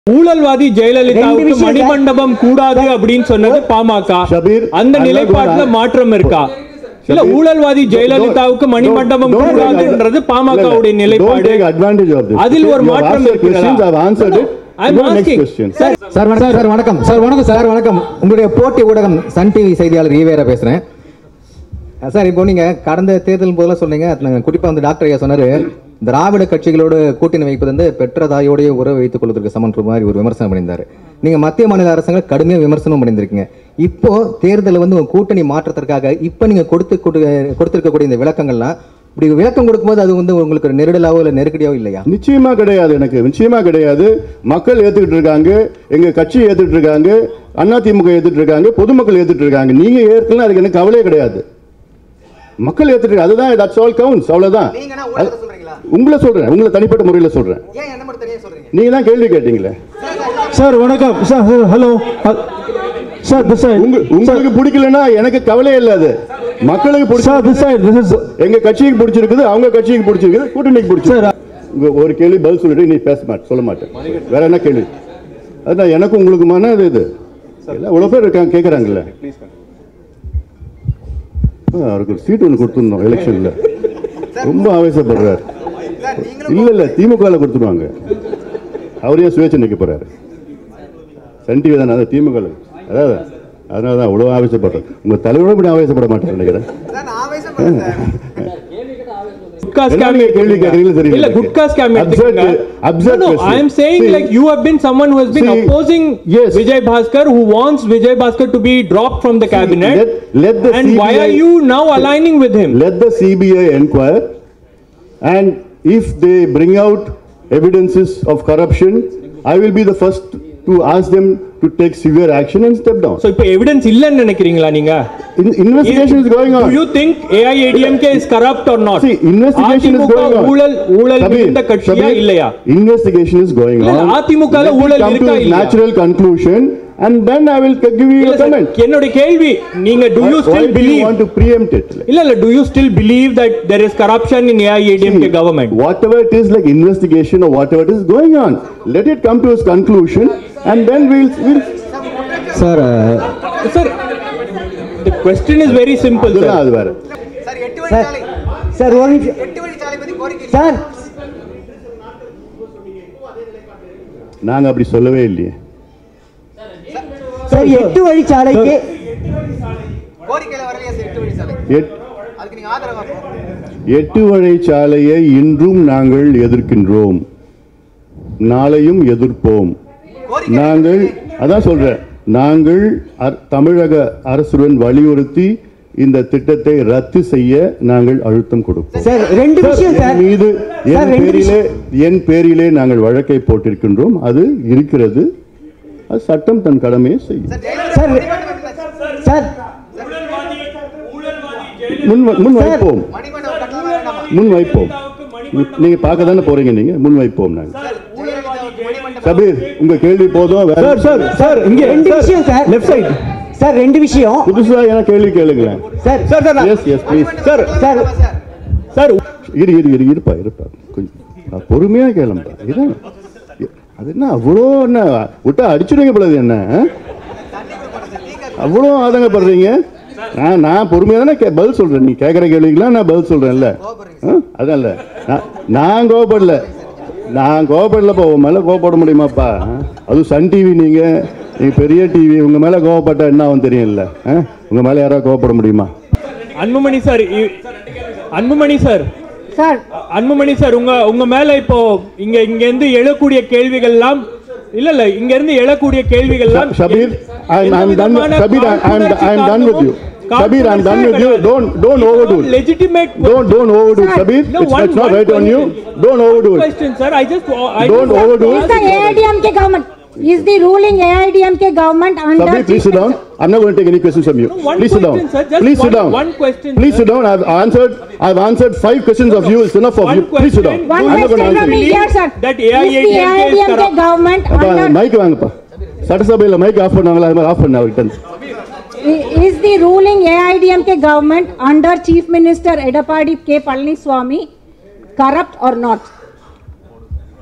ஊழல்வாதி ஜெயலலிதாவுக்கு ரெண்டு விஷயம் மணிமண்டபம் கூடாது அப்படின்னு சொன்னது பாமக ஷபீர், அந்த I'm not நிலைப்பாட்டுல gonna- மாற்றம் இருக்கா இல்ல ஷபீர், ஊழல்வாதி ஜெயலலிதாவுக்கு don't- மணிமண்டபம் don't- don't கூடாதுன்றது take- பாமகவுடைய Don't நிலைப்பாடு take advantage of this. அதில் ஒரு You have மாற்றம் asked your இருக்கிறதா? questions, I have answered it. I'm Go next asking. question. Sir sir வணக்கம் சார் வணக்கம் சார் வணக்கம் சார் வணக்கம் உங்களுடைய போட்டி ஊடகம் சன் டிவி செய்தியாளர் ஈவேரா பேசுறேன் அஹ் சார் இப்போ நீங்க கடந்த தேர்தல் போதெல்லாம் சொன்னீங்க அதுல குறிப்பா வந்து டாக்டர் ஐயா சொன்னாரு திராவிட கட்சிகளோடு கூட்டணி வைப்பது வந்து பெற்ற தாயோடைய உறவு வைத்துக் கொள்வதற்கு சமன்ற மாதிரி ஒரு விமர்சனம் பண்ணியிருந்தாரு நீங்க மத்திய மாநில அரசாங்கம் கடுமையா விமர்சனம் பண்ணியிருந்திருக்கீங்க இப்போ தேர்தலில் வந்து உங்க கூட்டணி மாற்றத்திற்காக இப்போ நீங்க கொடுத்து கொடு- கொடுத்திருக்கக்கூடிய இந்த விளக்கங்கள்லாம் இப்படி விளக்கம் கொடுக்கும்போது அது வந்து உங்களுக்கு ஒரு நெருடலாவோ இல்லை நெருக்கடியாவோ இல்லையா நிச்சயமா கிடையாது எனக்கு நிச்சயமா கிடையாது மக்கள் ஏத்துக்கிட்டு இருக்காங்க எங்க கட்சி ஏத்துட்டு இருக்காங்க அதிமுக ஏத்துட்டு இருக்காங்க பொதுமக்கள் ஏத்துட்டு இருக்காங்க நீங்க ஏற்கலாம் அதுக்கு எனக்கு கவலையே கிடையாது மக்கள் ஏத்துட்டு இருக்காங்க அதுதான் தட்ஸ் ஆல் கவுண்ட்ஸ் அவ்வளவுதான் அது- உங்களை சொல்றேன் உங்களை தனிப்பட்ட முறையில சொல்றேன் நீங்க தான் கேள்வி கேட்டீங்களே சார் வணக்கம் sir hello sir this side உங்க உங்களுக்கு பிடிக்கலன்னா எனக்கு கவலையே இல்ல அது மக்களுக்கு சார் திஸ் பிடிச்ச சைட் திஸ் இஸ் எங்க கட்சிக்கு பிடிச்சிருக்குது அவங்க கட்சிக்கு பிடிச்சிருக்குது கூட்டணிக்கு பிடிச்சிருக்கு உங்க ஒரு கேள்வி பதில் சொல்லிட்டு நீ பேச மாட்டேன் சொல்ல மாட்டேன் வேற என்ன கேள்வி அதான் எனக்கும் உங்களுக்குமான அது இது எல்லாம் இவ்வளவு பேர் இருக்காங்க கேக்குறாங்கல்ல ஆ, அவருக்கு ஒரு சீட் ஒன்று கொடுத்துருந்தோம் எலெக்ஷன்ல ரொம்ப ஆவேசப்படுறாரு இல்ல இல்ல திமுக ல கொடுத்துருவாங்க அவர் ஏன் சுயேட்சை நிக்க போறாரு சன் டிவி தானே அதான் திமுக ல. அதாவது அதனால தான் இவ்வளவு ஆவேசப்படுறாரு உங்க தலைவரோட இப்படி ஆவேசப்பட மாட்டேன் நினைக்கிறேன் குட்கா என்ன scam நீங்க கேள்வி கேக்குறீங்களோ தெரியல இல்ல எனக்கு. குட்கா ஸ்கேம் Absurd- எடுத்துக்கங்க absurd no, no, question. I am saying See- like you have been someone who has been See, opposing yes. Vijay Bhaskar who wants Vijay Bhaskar to be dropped from the cabinet let- let the and why CBI are you now aligning with him Let the CBI inquire, and if they bring out evidences of corruption, I will be the first to ask them to take severe action and step down. so இப்ப evidence இல்லன்னு நினைக்கிறீங்களா நீங்க In- investigation is going on. Do you think AIADMK is corrupt or not? See, investigation is AIADMK going on. ஊழல் ஊழல் Sabir, மிகுந்த கட்சியா Sabir, இல்லையா Investigation is going இல்ல, on. அதிமுக ல Let it ஊழல் come to இருக்கா its இல்லையா? natural conclusion, and then I will give you இல்ல a sir, comment. என்னுடைய கேள்வி நீங்க do you Why still do you believe want to preempt it? இல்ல இல்ல do you still believe that there is corruption in AIADMK government Whatever it is, like investigation or whatever it is going on, let it come to its conclusion, and then we'll, we'll sir sir the question is very simple அதுதான் sir அது வேற sir sir ஒரு நிமிஷம் sir நாங்க அப்படி சொல்லவே இல்லையே sir எட்டு வழிச்சாலைக்கு எட்- எட்டு வழி சாலையை இன்றும் நாங்கள் எதிர்க்கின்றோம் நாளையும் எதிர்ப்போம் நாங்கள் அதான் சொல்றேன் நாங்கள் அர்- தமிழக அரசுடன் வலியுறுத்தி இந்த திட்டத்தை ரத்து செய்ய நாங்கள் அழுத்தம் கொடுப்போம் சார் ரெண்டு விஷயம் என் சார் மீது சார், என் ரெண்டு பேரிலே விஷயம். என் பேரிலே நாங்கள் வழக்கை போட்டிருக்கின்றோம் அது இருக்கிறது அது சட்டம் தன் கடமையை செய்யும் சார் சார் முன் வ- முன் சார். வைப்போம் முன் வைப்போம் நீங்க பார்க்க தானே போறீங்க நீங்க முன் வைப்போம் நாங்க சபீர் உங்க கேள்வி போதும் வேற- சார் சார் சார் இங்கே ரெண்டு விஷயம் சார் லெஃப்ட் சைடு சார் ரெண்டு விஷயம் புதுசா ஏன்னா கேள்வி கேளுங்களேன் sir sir sir yes yes please sir sir sir இரு இரு இரு இருப்பா இருப்பா கொஞ்சம் நான் பொறுமையா கேளுப்பா இரு அது என்ன அவ்வளோ என்ன விட்டா அடிச்சுடுங்க போலது என்ன ஆ? அவ்வளோ ஆதங்கப்படுறீங்க நான் நான் பொறுமையாக தானே கே- பதில் சொல்றேன் நீ கேட்குற கேள்விக்கெல்லாம் நான் பதில் சொல்றேன்ல ஆ? அதான் இல்ல நான் நான் கோவப்படல நான் கோவப்படலப்பா உன் மேலே கோவப்பட முடியுமாப்பா ஆ? அதுவும் சன் டிவி நீங்க நீங்க பெரிய டிவி உங்க மேலே கோவப்பட்டா என்ன ஆகும் தெரியும்ல ஆ? உங்க மேலே யாராவது கோவப்பட முடியுமா அன்புமணி சார் இ- Anbumani sir sir Anbumani sir உங்க உங்க மேல இப்போ இங்க இங்க இருந்து எழக்கூடிய கேள்விகள்லாம் இல்ல இல்ல இங்க இருந்து எழக்கூடிய கேள்விகள்லாம் Shabir, I'm, I'm done. எந்த Shabir, விதமான I'm, I'm done with you. Shabir, I'm done with you. Don't, don't overdo it. legitimate Don't, don't overdo it, Shabir. No, It's, one- it's not one right on you. question. Don't overdo it. question sir i just I Don't just overdo Is it. the AIDMK government, is the ruling AIDMK government under... Shabir, please sit down. I'm not going to take any questions from you. No, one Please sit down. question, sir. Just Please sit one- down. one question, Please sir. sit down. I've answered. I've answered five questions of you. It's enough of One you. Please sit down. question. One I'm not going to question answer from me you. here, sir. That Is the AIADMK is AIDMK corrupt. government அப்பா under... mic வாங்கப்பா சட்டசபையில் mic of பண்ணாங்களா அது மாதிரி of பண்ண அவர்கிட்ட Is the ruling AIDMK government under Chief Minister Edapadi K. Palaniswamy corrupt or not?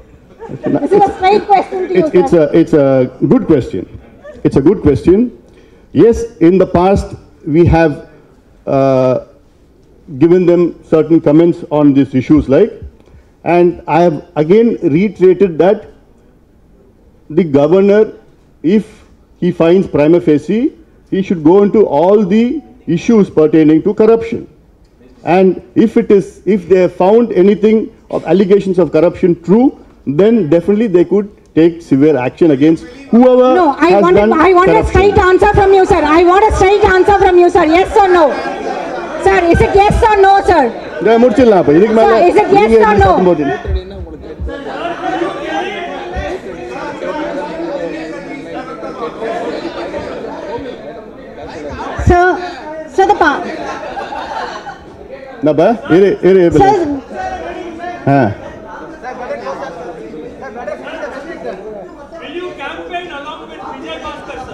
This is a straight question to you, It's, it's sir. a, it's a good question. It's a good question. Yes, in the past, we have uh, given them certain comments on these issues like, and I have again reiterated that the governor, if he finds prima facie, he should go into all the issues pertaining to corruption. And if it is, if they have found anything of allegations of corruption true, then definitely they could take severe action against whoever No, I has want, done a- I want a corruption. straight answer from you, sir. I want a straight answer from you, sir. Yes or no? Sir, is it yes or no, sir? இதை முடிச்சிடலாம் அப்ப இதுக்கு மேல Sir, is it yes நீங்க or எப்படி no? சத்தம் போட்டு Sir, sir, the pa- என்னப்பா இரு இரு இரு. sir, ah Will you campaign along with Vijay Bhaskar, sir?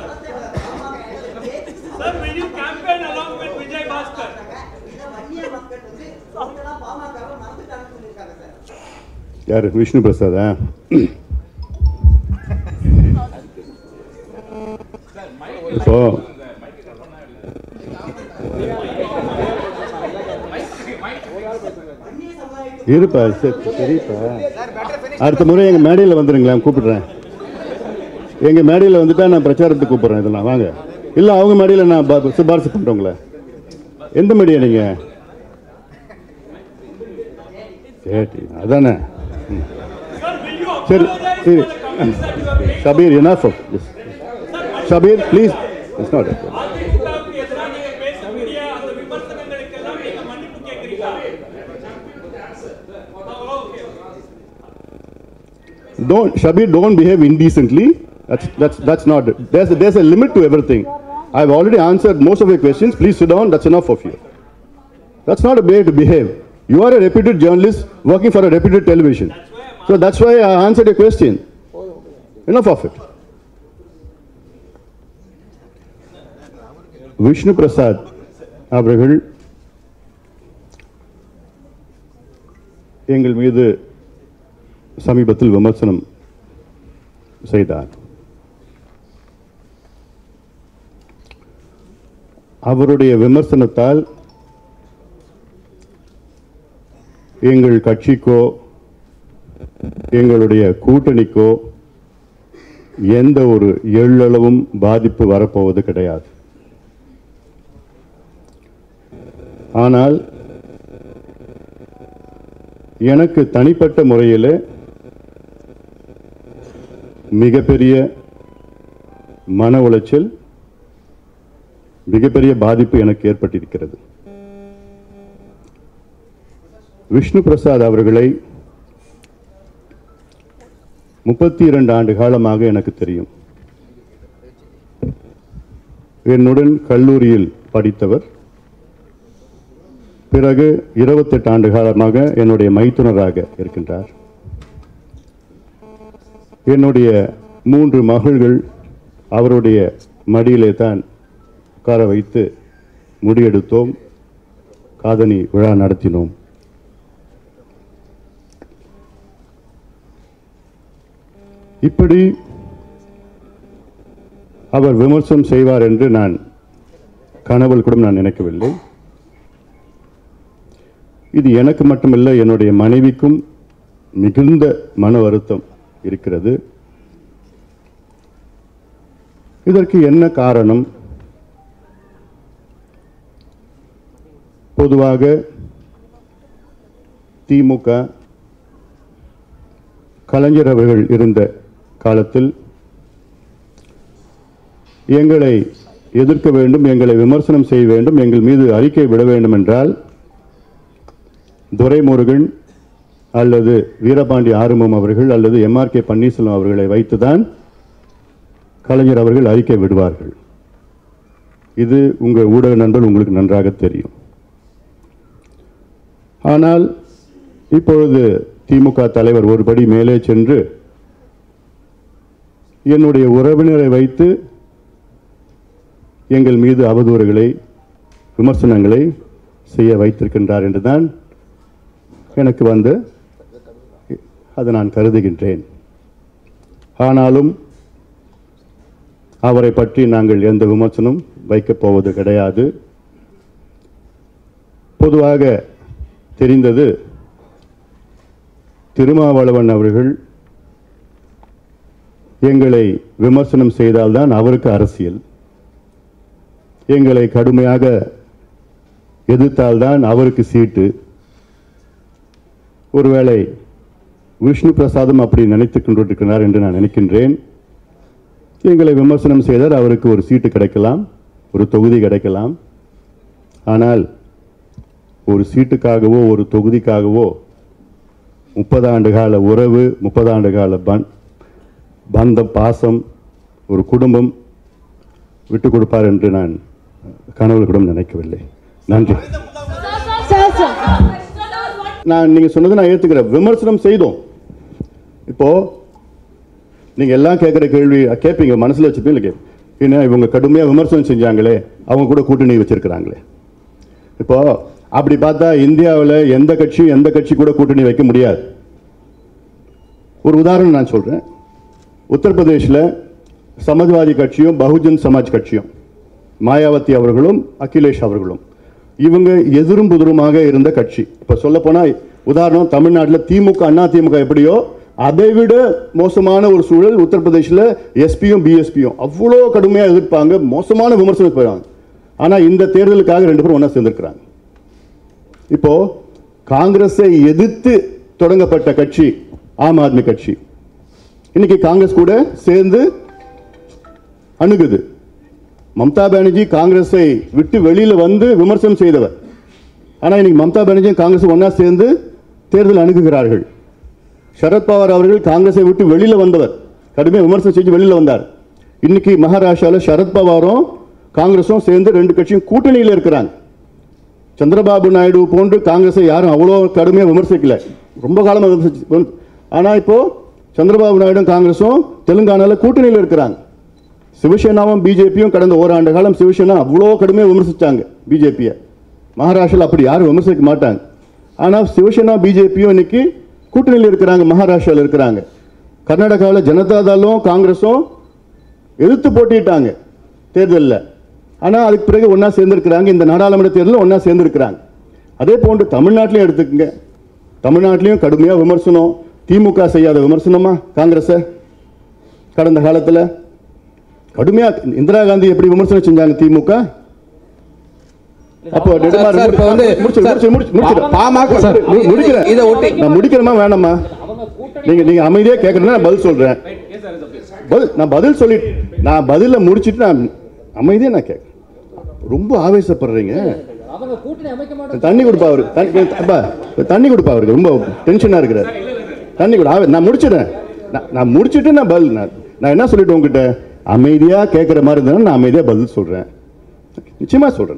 Sir, will you campaign along with Vijay Bhaskar? யாரு விஷ்ணு பிரசாதா இப்போ இருப்பா சரி சரிப்பா அடுத்த முறை எங்க மேடையில் வந்துருங்களேன் கூப்பிடுறேன் எங்க மேடையில் வந்துட்டா நான் பிரச்சாரத்துக்கு கூப்பிடுறேன் இதெல்லாம் வாங்க இல்ல அவங்க மேடையில் நான் ப- சிபாரிசு பண்றவங்கள எந்த மீடியா நீங்க சரி அதானே ம். சரி சரி Shabbir enough of this Shabbir please it's not அதிமுகவுக்கு எதிராக நீங்க பேசக்கூடிய அந்த விமர்சனங்களுக்கெல்லாம் நீங்க மன்னிப்பு கேட்கிறீங்களா don't Shabir don't behave indecently that's that's that's not it. there's a, there's a limit to everything I've already answered most of your questions please sit down that's enough of you that's not a way to behave you are a reputed journalist working for a reputed television so that's why I answered your question enough of it Vishnu Prasad அவர்கள் எங்கள் மீது சமீபத்தில் விமர்சனம் செய்தார் அவருடைய விமர்சனத்தால் எங்கள் கட்சிக்கோ எங்களுடைய கூட்டணிக்கோ எந்த ஒரு எள்ளளவும் பாதிப்பு வரப்போவது கிடையாது ஆனால் எனக்கு தனிப்பட்ட முறையில் மிகப்பெரிய மன உளைச்சல் மிகப்பெரிய பாதிப்பு எனக்கு ஏற்பட்டிருக்கிறது விஷ்ணு பிரசாத் அவர்களை முப்பத்தி இரண்டு ஆண்டு காலமாக எனக்கு தெரியும் என்னுடன் கல்லூரியில் படித்தவர் பிறகு இருபத்தெட்டு ஆண்டு காலமாக என்னுடைய மைத்துனராக இருக்கின்றார் என்னுடைய மூன்று மகள்கள் அவருடைய மடியிலே தான் உட்கார வைத்து முடியெடுத்தோம் காதணி விழா நடத்தினோம் இப்படி அவர் விமர்சனம் செய்வார் என்று நான் கனவில் கூட நான் நினைக்கவில்லை இது எனக்கு மட்டுமல்ல என்னுடைய மனைவிக்கும் மிகுந்த மன வருத்தம் இருக்கிறது இதற்கு என்ன காரணம் பொதுவாக திமுக கலைஞர் அவர்கள் இருந்த காலத்தில் எங்களை எதிர்க்க வேண்டும் எங்களை விமர்சனம் செய்ய வேண்டும் எங்கள் மீது அறிக்கை விட வேண்டும் என்றால் துரைமுருகன் அல்லது வீரபாண்டி ஆறுமுகம் அவர்கள் அல்லது எம்ஆர் கே பன்னீர்செல்வம் அவர்களை வைத்துதான் கலைஞர் அவர்கள் அறிக்கை விடுவார்கள் இது உங்கள் ஊடக நண்பர் உங்களுக்கு நன்றாக தெரியும் ஆனால் இப்பொழுது திமுக தலைவர் ஒருபடி மேலே சென்று என்னுடைய உறவினரை வைத்து எங்கள் மீது அவதூறுகளை விமர்சனங்களை செய்ய வைத்திருக்கின்றார் என்றுதான் எனக்கு வந்து அதை நான் கருதுகின்றேன் ஆனாலும் அவரை பற்றி நாங்கள் எந்த விமர்சனம் வைக்கப் போவது கிடையாது பொதுவாக தெரிந்தது திருமாவளவன் அவர்கள் எங்களை விமர்சனம் செய்தால்தான் அவருக்கு அரசியல் எங்களை கடுமையாக எதிர்த்தால்தான் அவருக்கு சீட்டு ஒருவேளை விஷ்ணு பிரசாதும் அப்படி நினைத்துக் கொண்டிருக்கிறார் என்று நான் நினைக்கின்றேன் எங்களை விமர்சனம் செய்தால் அவருக்கு ஒரு சீட்டு கிடைக்கலாம் ஒரு தொகுதி கிடைக்கலாம் ஆனால் ஒரு சீட்டுக்காகவோ ஒரு தொகுதிக்காகவோ முப்பது ஆண்டு கால உறவு முப்பது ஆண்டு கால பன் பந்தம் பாசம் ஒரு குடும்பம் விட்டு கொடுப்பார் என்று நான் கனவுல கூட நினைக்கவில்லை நன்றி Sir, sir. நான் நீங்க சொன்னதை நான் ஏத்துக்கிறேன் விமர்சனம் செய்தோம் இப்போ நீங்க எல்லாம் கேட்குற கேள்வி கேட்பீங்க மனசுல வச்சுப்பீங்க இல்லை என்ன இவங்க கடுமையா விமர்சனம் செஞ்சாங்களே அவங்க கூட கூட்டணி வச்சிருக்கிறாங்களே இப்போ அப்படி பார்த்தா இந்தியாவில் எந்த கட்சியும் எந்த கட்சி கூட கூட்டணி வைக்க முடியாது ஒரு உதாரணம் நான் சொல்றேன் உத்தரப்பிரதேசில் சமாஜ்வாதி கட்சியும் பகுஜன் சமாஜ் கட்சியும் மாயாவதி அவர்களும் அகிலேஷ் அவர்களும் இவங்க எதிரும் புதிருமாக இருந்த கட்சி இப்ப சொல்ல போனா உதாரணம் தமிழ்நாட்டில் திமுக அண்ணா திமுக எப்படியோ அதை விட மோசமான ஒரு சூழல் உத்தரப்பிரதேசில் எஸ்பியும் பிஎஸ்பியும் அவ்வளோ கடுமையாக எதிர்ப்பாங்க மோசமான விமர்சனம் போயிடுவாங்க ஆனா இந்த தேர்தலுக்காக ரெண்டு பேரும் ஒன்றா சேர்ந்திருக்கிறாங்க இப்போ காங்கிரஸை எதிர்த்து தொடங்கப்பட்ட கட்சி ஆம் ஆத்மி கட்சி இன்னைக்கு காங்கிரஸ் கூட சேர்ந்து அணுகுது மம்தா பானர்ஜி காங்கிரஸை விட்டு வெளியில வந்து விமர்சனம் செய்தவர் ஆனா இன்னைக்கு மம்தா பானர்ஜி காங்கிரஸ் ஒண்ணா சேர்ந்து தேர்தல் அணுகுகிறார்கள் சரத்பவார் அவர்கள் காங்கிரஸை விட்டு வெளியில வந்தவர் கடுமையாக விமர்சனம் செஞ்சு வெளியில வந்தார் இன்னைக்கு மகாராஷ்டிரால சரத்பவாரும் காங்கிரஸும் சேர்ந்து ரெண்டு கட்சியும் கூட்டணியில் இருக்கிறாங்க சந்திரபாபு நாயுடு போன்று காங்கிரஸை யாரும் அவ்வளோ கடுமையாக விமர்சிக்கல ரொம்ப காலமாக விமர்சிச்சு ஆனா இப்போ சந்திரபாபு நாயுடும் காங்கிரஸும் தெலுங்கானால கூட்டணியில் இருக்கிறாங்க சிவசேனாவும் பிஜேபியும் கடந்த ஓராண்டு காலம் சிவசேனா அவ்வளோ கடுமையாக விமர்சிச்சாங்க பிஜேபியை மகாராஷ்டிராவில் அப்படி யாரும் விமர்சிக்க மாட்டாங்க ஆனால் சிவசேனா பிஜேபியும் இன்னைக்கு கூட்டணியில் இருக்கிறாங்க மகாராஷ்டிராவில் இருக்கிறாங்க கர்நாடகாவில் ஜனதாதளும் காங்கிரஸும் எதிர்த்து போட்டிட்டாங்க தேர்தலில் ஆனால் அதுக்கு பிறகு ஒன்றா சேர்ந்திருக்கிறாங்க இந்த நாடாளுமன்ற தேர்தலில் ஒன்றா சேர்ந்திருக்கிறாங்க அதே போன்று தமிழ்நாட்டிலையும் எடுத்துக்கங்க தமிழ்நாட்டிலையும் கடுமையாக விமர்சனம் திமுக செய்யாத விமர்சனமா காங்கிரஸை கடந்த காலத்தில் கடுமையா இந்திரா காந்தி எப்படி விமர்சனம் செஞ்சாங்க திமுக அப்போ நெடுமாறன் சார், இப்ப வந்து- முடிச்சு- முடிச்சு- முடிச்சு- முடிச்சிடு. பாமக சார், மு- முடிக்கிறேன். இதை ஒட்டி நான் முடிக்கிறேமா வேணாமா நீங்க நீங்க அமைதியா கேட்கறேன்னா நான் பதில் சொல்றேன் பதில் நான் பதில் சொல்லி நான் பதில முடிச்சிட்டு நான் அமைதியா நான் கேட்கறேன் ரொம்ப ஆவேசப்படுறீங்க தண்ணி கொடுப்பா அவருக்கு தண்ணி- அப்பா, தண்ணி கொடுப்பா அவருக்கு ரொம்ப டென்ஷனா இருக்கிறார் தண்ணி கொடு ஆவே- நான் முடிச்சிடுறேன் நான் நான் முடிச்சிட்டு நான் பதில் நான் நான் என்ன சொல்லிட்டு உங்ககிட்ட அமைதியா கேட்குற மாதிரி இருந்தாலும் நான் அமைதியா பதில் சொல்றேன் நிச்சயமா சொல்றேன்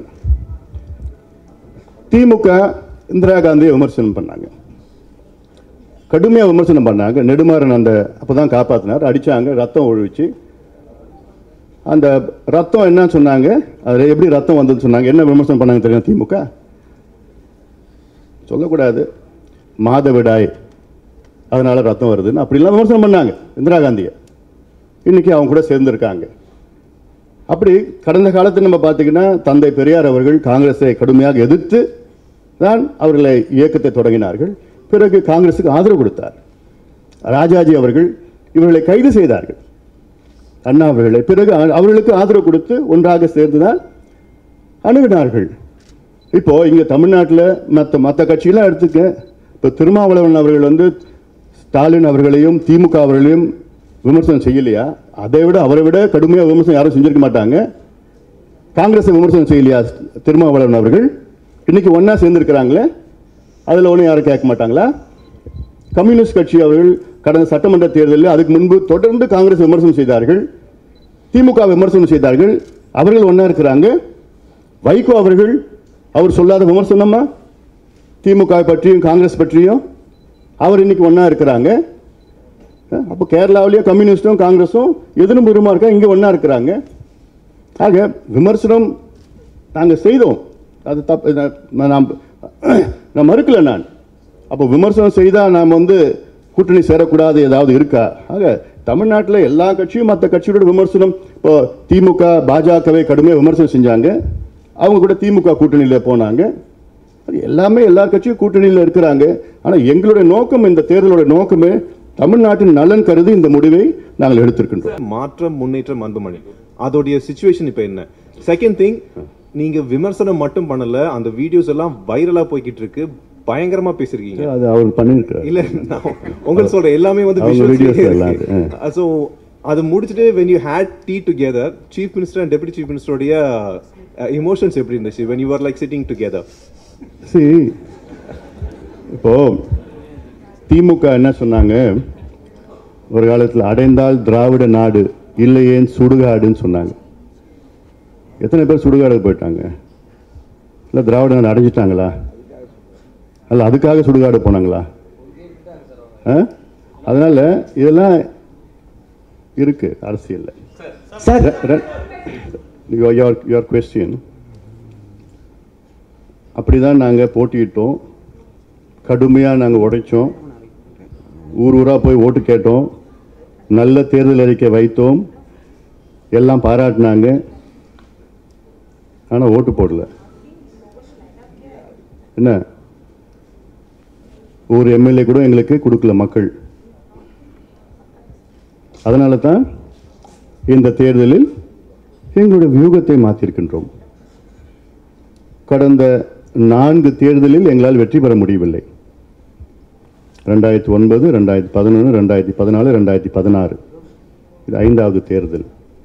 திமுக இந்திரா காந்தியை விமர்சனம் பண்ணாங்க கடுமையா விமர்சனம் பண்ணாங்க நெடுமாறன் அந்த அப்பதான் காப்பாத்தினார் அடிச்சாங்க ரத்தம் ஒழிச்சு அந்த ரத்தம் என்ன சொன்னாங்க அதுல எப்படி ரத்தம் வந்ததுன்னு சொன்னாங்க என்ன விமர்சனம் பண்ணாங்க தெரியும் திமுக சொல்லக்கூடாது மாதவிடாய் அதனால ரத்தம் வருதுன்னு அப்படிலாம் விமர்சனம் பண்ணாங்க இந்திரா காந்தியை இன்னைக்கு அவங்க கூட சேர்ந்திருக்காங்க அப்படி கடந்த காலத்தில் நம்ம பார்த்தீங்கன்னா தந்தை பெரியார் அவர்கள் காங்கிரஸை கடுமையாக எதிர்த்து தான் அவர்களை இயக்கத்தை தொடங்கினார்கள் பிறகு காங்கிரசுக்கு ஆதரவு கொடுத்தார் ராஜாஜி அவர்கள் இவர்களை கைது செய்தார்கள் அண்ணா அவர்களை பிறகு அ- அவர்களுக்கு ஆதரவு கொடுத்து ஒன்றாக சேர்ந்துதான் அணுகினார்கள் இப்போ இங்க தமிழ்நாட்டில் மற்ற மற்ற கட்சியெல்லாம் எடுத்துக்க இப்போ திருமாவளவன் அவர்கள் வந்து ஸ்டாலின் அவர்களையும் திமுக அவர்களையும் விமர்சனம் செய்யலையா அதை விட அவரை விட கடுமையாக விமர்சனம் யாரும் செஞ்சிருக்க மாட்டாங்க காங்கிரஸை விமர்சனம் செய்யலையா திருமாவளவன் அவர்கள் இன்னைக்கு ஒண்ணா சேர்ந்திருக்கிறாங்களே அதில் ஒன்றும் யாரும் கேட்க மாட்டாங்களா கம்யூனிஸ்ட் கட்சி அவர்கள் கடந்த சட்டமன்ற தேர்தலில் அதுக்கு முன்பு தொடர்ந்து காங்கிரஸ் விமர்சனம் செய்தார்கள் திமுக விமர்சனம் செய்தார்கள் அவர்கள் ஒண்ணா இருக்கிறாங்க வைகோ அவர்கள் அவர் சொல்லாத விமர்சனமா திமுக பற்றியும் காங்கிரஸ் பற்றியும் அவர் இன்னைக்கு ஒண்ணா இருக்கிறாங்க அஹ் அப்போ கேரளாவிலேயும் கம்யூனிஸ்டும் காங்கிரஸும் எதிரும் புறமா இருக்கா இங்க ஒண்ணா இருக்கிறாங்க ஆக விமர்சனம் நாங்க செய்தோம் அது தப்பு நான் நான் நான் மறுக்கல நான் அப்போ விமர்சனம் செய்தா நாம் வந்து கூட்டணி சேரக்கூடாது ஏதாவது இருக்கா ஆக தமிழ்நாட்டில் எல்லா கட்சியும் மற்ற கட்சியோட விமர்சனம் இப்போ திமுக பாஜகவை கடுமையாக விமர்சனம் செஞ்சாங்க அவங்க கூட திமுக கூட்டணியில் போனாங்க அது எல்லாமே எல்லா கட்சியும் கூட்டணியில் இருக்கிறாங்க ஆனால் எங்களுடைய நோக்கம் இந்த தேர்தலோட நோக்கமே தமிழ்நாட்டின் நலன் கருதி இந்த முடிவை நாங்கள் எடுத்திருக்கின்றோம் மாற்றம் முன்னேற்றம் அன்புமணி அதோடைய சுச்சுவேஷன் இப்போ என்ன செகண்ட் திங் நீங்க விமர்சனம் மட்டும் பண்ணல அந்த வீடியோஸ் எல்லாம் வைரலா போய்கிட்டு இருக்கு பயங்கரமா பேசிருக்கீங்க அது அவர் பண்ணிருக்காரு இல்ல நான் உங்களுக்கு சொல்றேன் எல்லாமே வந்து அவங்க visuals videos லயே எல்லாம் இருக்கு. இருக்கு. So, அது முடிச்சுட்டு when you had tea together chief minister and deputy chief மினிஸ்டருடைய இமோஷன்ஸ் எப்படி இருந்துச்சு when you were like sitting together சரி இப்போ திமுக என்ன சொன்னாங்க ஒரு காலத்தில் அடைந்தால் திராவிட நாடு இல்லையேன் சுடுகாடுன்னு சொன்னாங்க எத்தனை பேர் சுடுகாடுக்கு போயிட்டாங்க இல்லை திராவிட நாடு அடைஞ்சிட்டாங்களா அல்ல அதுக்காக சுடுகாடு போனாங்களா ஆ? அதனால இதெல்லாம் இருக்கு அரசியல்ல சார் யுவர் கொஸ்டின் அப்படிதான் நாங்கள் போட்டியிட்டோம் கடுமையாக நாங்கள் உடைச்சோம் ஊர் ஊராக போய் ஓட்டு கேட்டோம் நல்ல தேர்தல் அறிக்கை வைத்தோம் எல்லாம் பாராட்டினாங்க ஆனால் ஓட்டு போடல என்ன ஒரு எம்எல்ஏ கூட எங்களுக்கு கொடுக்கல மக்கள் அதனால தான் இந்த தேர்தலில் எங்களுடைய வியூகத்தை மாற்றிருக்கின்றோம் கடந்த நான்கு தேர்தலில் எங்களால் வெற்றி பெற முடியவில்லை ரெண்டாயிரத்தி ஒன்பது ரெண்டாயிரத்தி பதினொன்று ரெண்டாயிரத்தி பதினாலு ரெண்டாயிரத்தி பதினாறு இது ஐந்தாவது தேர்தல்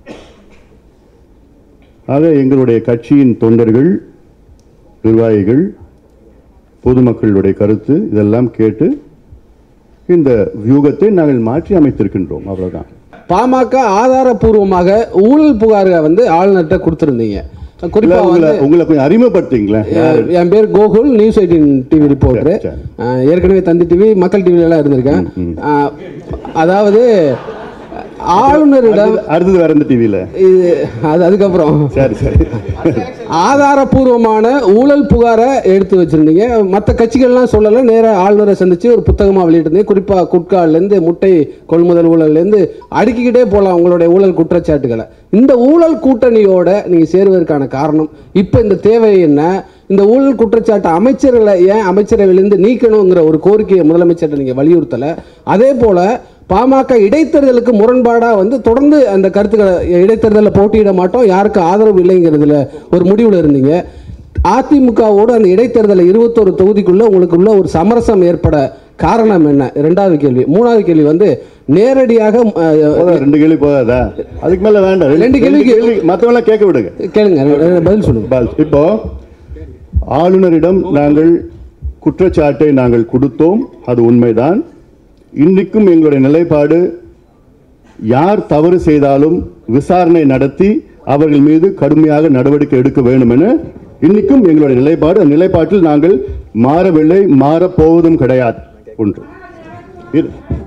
ஆக எங்களுடைய கட்சியின் தொண்டர்கள் நிர்வாகிகள் பொதுமக்களுடைய கருத்து இதெல்லாம் கேட்டு இந்த வியூகத்தை நாங்கள் மாற்றி அமைத்திருக்கின்றோம் அவ்வளவுதான் பாமக ஆதாரப்பூர்வமாக ஊழல் புகாரை வந்து ஆளுநர்கிட்ட கொடுத்துருந்தீங்க இல்ல, குறிப்பா உங்களை வந்து உங்களை கொஞ்சம் அறிமுகப்படுத்துங்களேன் யாரு? என் என் பேர் Gokul news eighteen TV reporter சரி, சரி. ஏற்கனவே தந்தி டிவி மக்கள் டிவில எல்லாம் இருந்திருக்கேன் அஹ், அதாவது ஆளுநரிடம் அடுத்தது- அடுத்தது வேற எந்த டிவியில இது அது அதுக்கப்புறம் சரி சரி ஆதாரப்பூர்வமான ஊழல் புகாரை எடுத்து வச்சிருந்தீங்க மற்ற கட்சிகள்லாம் சொல்லல நேரா ஆளுநரை சந்திச்சு ஒரு புத்தகமா வெளியிட்டிருந்தீங்க குறிப்பா குட்கால்ல இருந்து முட்டை கொள்முதல் ஊழல்ல இருந்து அடுக்கிக்கிட்டே போலாம் உங்களுடைய ஊழல் குற்றச்சாட்டுகளை இந்த ஊழல் கூட்டணியோட நீங்க சேருவதற்கான காரணம் இப்ப இந்த தேவை என்ன இந்த ஊழல் குற்றச்சாட்டு அமைச்சர்களை ஏன் அமைச்சரவையிலிருந்து நீக்கணுங்கிற ஒரு கோரிக்கையை முதலமைச்சர்கிட்ட நீங்க வலியுறுத்தல அதே போல பாமக இடைத்தேர்தலுக்கு முரண்பாடா வந்து தொடர்ந்து அந்த கருத்துக்களை இடைத்தேர்தலில் போட்டியிட மாட்டோம் யாருக்கு ஆதரவு இல்லைங்கிறதுல ஒரு முடிவுல இருந்தீங்க அதிமுகவோடு அந்த இடைத்தேர்தலில் இருபத்தோரு தொகுதிக்குள்ள உங்களுக்குள்ள ஒரு சமரசம் ஏற்பட காரணம் என்ன ரெண்டாவது கேள்வி மூணாவது கேள்வி வந்து நேரடியாக அஹ், போதா, ரெண்டு கேள்வி போதாதா அதுக்கு மேல வேண்டாம் ரெண்டு கேள்விக்கு- மற்றவங்களாம் கேட்க விடுங்க கேளுங்க ரெ- பதில் சொல்லுங்க பால். இப்போ ஆளுநரிடம் நாங்கள் குற்றச்சாட்டை நாங்கள் கொடுத்தோம் அது உண்மைதான் இன்னைக்கும் எங்களுடைய நிலைப்பாடு யார் தவறு செய்தாலும் விசாரணை நடத்தி அவர்கள் மீது கடுமையாக நடவடிக்கை எடுக்க வேண்டும் என இன்னைக்கும் எங்களுடைய நிலைப்பாடு அந்த நிலைப்பாட்டில் நாங்கள் மாறவில்லை மாறப் போவதும் கிடையாது ஒன்று இரு.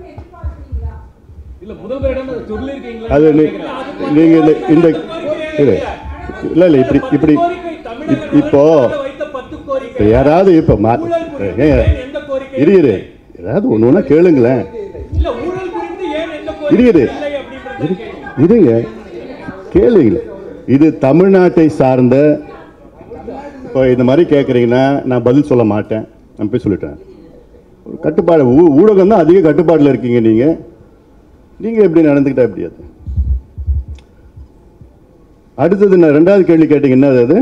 இல்ல முதல்வரிடம் அதை சொல்லியிருக்கீங்களா அது நீ- நீங்க இந்த இந்த இரு. இல்ல இல்ல இப்படி இப்படி இப்- இப்போ வைத்த பத்து இப்ப கோரிக்கை யாராவது இப்ப மா- ஏங்க, எந்த கோரிக்கை இரு இரு ஏதாவது ஒண்ணு ஒண்ணா கேளுங்களேன் இல்ல ஊழல் குறித்து ஏன் எந்த இரு கோரிக்கை இரு இல்லை அப்படின்றது இரு- இருங்க கேளுங்க இது தமிழ்நாட்டை சார்ந்த இப்போ இந்த மாதிரி கேட்குறீங்கன்னா நான் பதில் சொல்ல மாட்டேன் நான் போய் சொல்லிட்டேன் ஒரு கட்டுப்பாடு ஊ- ஊடகம் தான் அதிக கட்டுப்பாட்டில் இருக்கீங்க நீங்க நீங்க எப்படி நடந்துக்கிட்டா எப்படி அது அடுத்தது நான் ரெண்டாவது கேள்வி கேட்டீங்க என்னது அது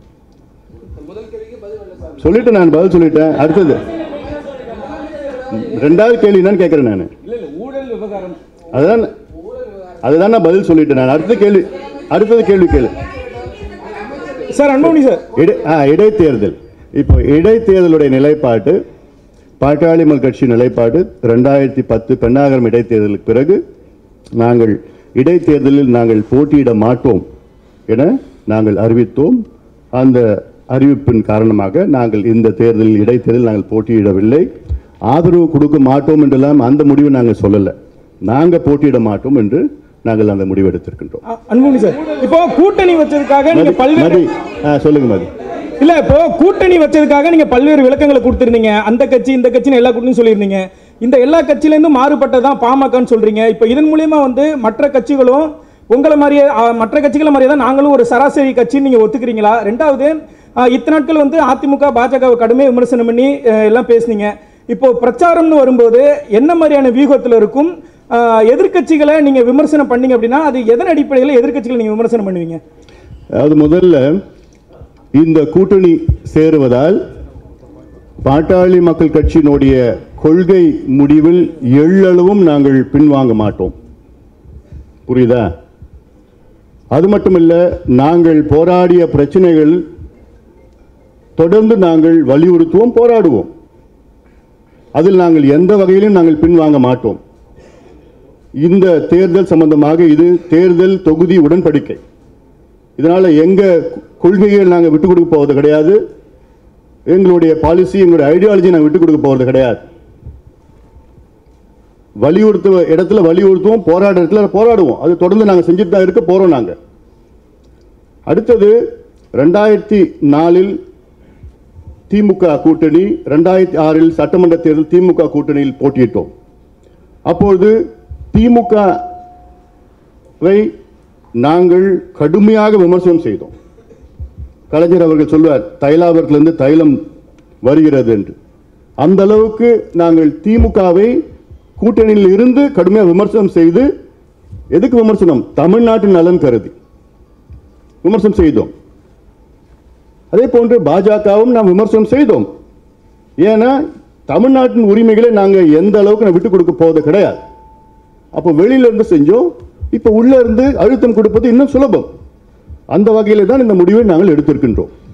சொல்லிட்டு நான் பதில் சொல்லிட்டேன் அடுத்தது ரெண்டாவது கேள்வி என்னன்னு கேட்குறேன் நான் அதுதான் அதுதான் நான் பதில் சொல்லிட்டேன் நான் அடுத்த கேள்வி அடுத்தது கேள்வி கேளு சார் அன்புமணி சார் இடை- ஆ, இடைத்தேர்தல் இப்போ இடைத்தேர்தலுடைய நிலைப்பாடு பாட்டாளி மக்கள் கட்சி நிலைப்பாடு ரெண்டாயிரத்தி பத்து பெண்ணாகரம் இடைத்தேர்தலுக்கு பிறகு நாங்கள் இடைத்தேர்தலில் நாங்கள் போட்டியிட மாட்டோம் என நாங்கள் அறிவித்தோம் அந்த அறிவிப்பின் காரணமாக நாங்கள் இந்த தேர்தலில் இடைத்தேர்தலில் நாங்கள் போட்டியிடவில்லை ஆதரவு கொடுக்க மாட்டோம் என்றெல்லாம் அந்த முடிவை நாங்கள் சொல்லலை நாங்கள் போட்டியிட மாட்டோம் என்று நாங்கள் அந்த முடிவு எடுத்திருக்கின்றோம் அ- அன்புமணி சார் இப்போ கூட்டணி வச்சதுக்காக நீங்க மதி- பல்வேறு மதி ஆ, சொல்லுங்க மதி இல்ல இப்போ கூட்டணி வச்சதுக்காக நீங்க பல்வேறு விளக்கங்களை கொடுத்திருந்தீங்க அந்த கட்சி இந்த கட்சின்னு எல்லா கூட்டணியும் சொல்லியிருந்தீங்க இந்த எல்லா கட்சியிலேருந்தும் மாறுபட்டதான் பாமகன்னு சொல்றீங்க இப்போ இதன் மூலியமா வந்து மற்ற கட்சிகளும் உங்களை மாதிரியே ஆ, மற்ற கட்சிகளை மாதிரியே தான் நாங்களும் ஒரு சராசரி கட்சின்னு நீங்க ஒத்துக்கிறீங்களா ரெண்டாவது ஆ, இத்தனை நாட்கள் வந்து அதிமுக பாஜகவை கடுமையாக விமர்சனம் பண்ணி அஹ், எல்லாம் பேசுனீங்க இப்போ பிரச்சாரம்னு வரும்போது என்ன மாதிரியான வியூகத்தில் இருக்கும் ஆ, எதிர்க்கட்சிகளை நீங்க விமர்சனம் பண்ணீங்க அப்படின்னா அது எதன் அடிப்படையில் எதிர்க்கட்சிகளை நீங்க விமர்சனம் பண்ணுவீங்க அதாவது முதல்ல இந்த கூட்டணி சேருவதால் பாட்டாளி மக்கள் கட்சியினுடைய கொள்கை முடிவில் எள்ளளவும் நாங்கள் பின்வாங்க மாட்டோம் புரியுதா அது மட்டுமல்ல நாங்கள் போராடிய பிரச்சனைகள் தொடர்ந்து நாங்கள் வலியுறுத்துவோம் போராடுவோம் அதில் நாங்கள் எந்த வகையிலும் நாங்கள் பின்வாங்க மாட்டோம் இந்த தேர்தல் சம்பந்தமாக இது தேர்தல் தொகுதி உடன்படிக்கை இதனால எங்க கொள்கைகள் நாங்கள் விட்டு கொடுக்க போவது கிடையாது எங்களுடைய பாலிசி எங்களுடைய ஐடியாலஜி நாங்கள் விட்டு கொடுக்க போவது கிடையாது வலியுறுத்துவ இடத்துல வலியுறுத்துவோம் போராடுற இடத்துல போராடுவோம் அது தொடர்ந்து நாங்கள் செஞ்சுட்டு தான் இருக்க போறோம் நாங்க அடுத்தது ரெண்டாயிரத்தி நாலில் திமுக கூட்டணி ரெண்டாயிரத்தி ஆறில் சட்டமன்ற தேர்தல் திமுக கூட்டணியில் போட்டியிட்டோம் அப்பொழுது திமுகவை நாங்கள் கடுமையாக விமர்சனம் செய்தோம் கலைஞர் அவர்கள் சொல்வார் தைலாபுரத்திலிருந்து தைலம் வருகிறது என்று அந்த அளவுக்கு நாங்கள் திமுகவை கூட்டணியில் இருந்து கடுமையாக விமர்சனம் செய்து எதுக்கு விமர்சனம் தமிழ்நாட்டின் நலன் கருதி விமர்சனம் செய்தோம் அதே போன்று பாஜகவும் நாம் விமர்சனம் செய்தோம் ஏன்னா தமிழ்நாட்டின் உரிமைகளை நாங்கள் எந்த அளவுக்கு நான் விட்டு கொடுக்க போவது கிடையாது அப்போ வெளியில இருந்து செஞ்சோம் இப்போ உள்ள இருந்து அழுத்தம் கொடுப்பது இன்னும் சுலபம் அந்த வகையில் தான் இந்த முடிவை நாங்கள் எடுத்திருக்கின்றோம்